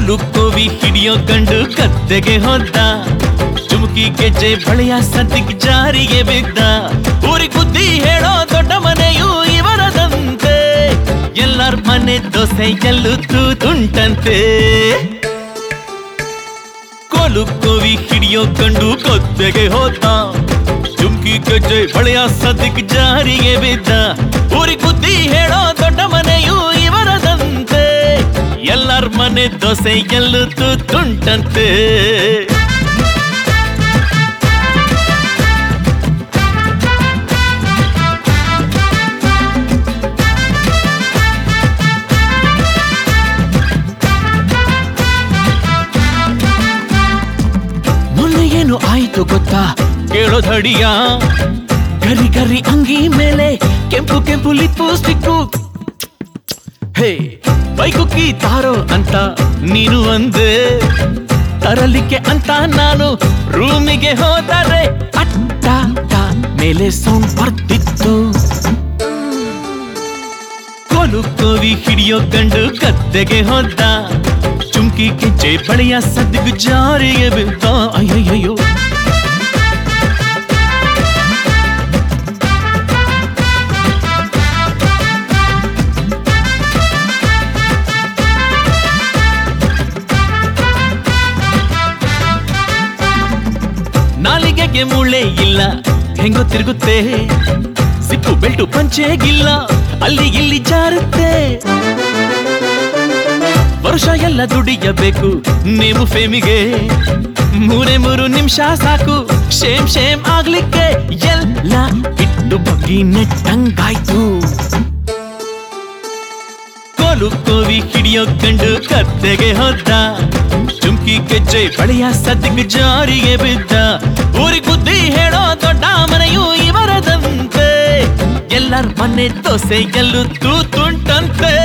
ಕೋಲು ಕೋವಿ ಹಿಡಿಯೋ ಗಂಡು ಗದ್ದೆಗೆ ಹೋದ ಚುಮುಕಿ ಗೆಜ್ಜೆ ಬಳೆಯ ಸದ್ದಿಗೆ ಜಾರಿಗೆ ಬಿದ್ದ ಊರಿ ಬುದ್ಧಿ ಹೇಳೋ ದೊಡ್ಡ ಮನೆಯು ಇವರದಂತೆ ಎಲ್ಲರ ಮನೆ ದೋಸೆ ಎಲ್ಲೂ ತೂತುಂಟಂತೆ ಕೋಲು ಕೋವಿ ಹಿಡಿಯೋ ಗಂಡು ಗದ್ದೆಗೆ ಹೋದ ಚುಮ್ಕಿ ಗೆಜ್ಜೆ ಬಳೆಯ ಸದ್ದಿಗೆ ಜಾರಿಗೆ ಬಿದ್ದ ಊರಿ ಬುದ್ಧಿ ಹೇಳೋ ದೊಡ್ಡ ಮನೆಯು ಇವರದಂತೆ ಎಲ್ಲರ ಮನೆ ದೋಸೆ ಎಲ್ಲೂ ತೂತುಂಟಂತೆ ಮೊನ್ನೆ ಏನು ಆಯ್ತು ಗೊತ್ತಾ ಕೇಳೋದಡಿಯ ಗರಿ ಗರಿ ಅಂಗಿ ಮೇಲೆ ಕೆಂಪು ಕೆಂಪು ಲಿಪ್ಪು ಸ್ಟಿಕ್ಕು ಹೇ ಬೈಕುಕ್ಕಿ ತಾರೋ ಅಂತ ನೀನು ಅಂದೆ ತರಲಿಕ್ಕೆ ಅಂತ ನಾನು ರೂಮಿಗೆ ಹೋದರೆ ಅಟ್ಟ ಮೇಲೆ ಸೌಂಡ್ ಬರ್ತಿತ್ತು ಕೋಲು ಕೋವಿ ಹಿಡಿಯೋ ಗಂಡು ಗದ್ದೆಗೆ ಹೋದ ಚುಮ್ಕಿ ಗೆಜ್ಜೆ ಬಳೆಯ ಸದ್ದಿಗು ಜಾರಿಗೆ ಬಿದ್ದ ಅಯ್ಯಯ್ಯೋ ನಾಲಿಗೆಗೆ ಮೂಳೆ ಇಲ್ಲ ಹೆಂಗೋ ತಿರುಗುತ್ತೆ ಸಿಪ್ಪು ಬೆಲ್ಟು ಪಂಚೆಗಿಲ್ಲ ಅಲ್ಲಿ ಇಲ್ಲಿ ಜಾರುತ್ತೆ ವರ್ಷ ಎಲ್ಲ ದುಡಿಯಬೇಕು ನೀವು ಫೇಮಿಗೆ ಮೂರೇ ಮೂರು ನಿಮಿಷ ಸಾಕು ಶೇಮ್ ಶೇಮ್ ಆಗ್ಲಿಕ್ಕೆ ಎಲ್ಲ ಇಟ್ಟು ಬಗ್ಗಿ ನೆಟ್ಟಂಗಾಯ್ತು ಕೋಲು ಕೋವಿ ಹಿಡಿಯೋ ಗಂಡು ಕತ್ತೆಗೆ ಹೋದ ಚುಮ್ಕಿ ಗೆಜ್ಜೆ ಬಳೆಯ ಸದ್ದಿಗೆ ಜಾರಿಗೆ ಬಿದ್ದ ಊರಿ ಬುದ್ಧಿ ಹೇಳೋ ದೊಡ್ಡ ಮನೆಯು ಇವರದಂತೆ ಎಲ್ಲರ ಮನೆ ದೋಸೆ ಎಲ್ಲೂ ತೂತುಂಟಂತೆ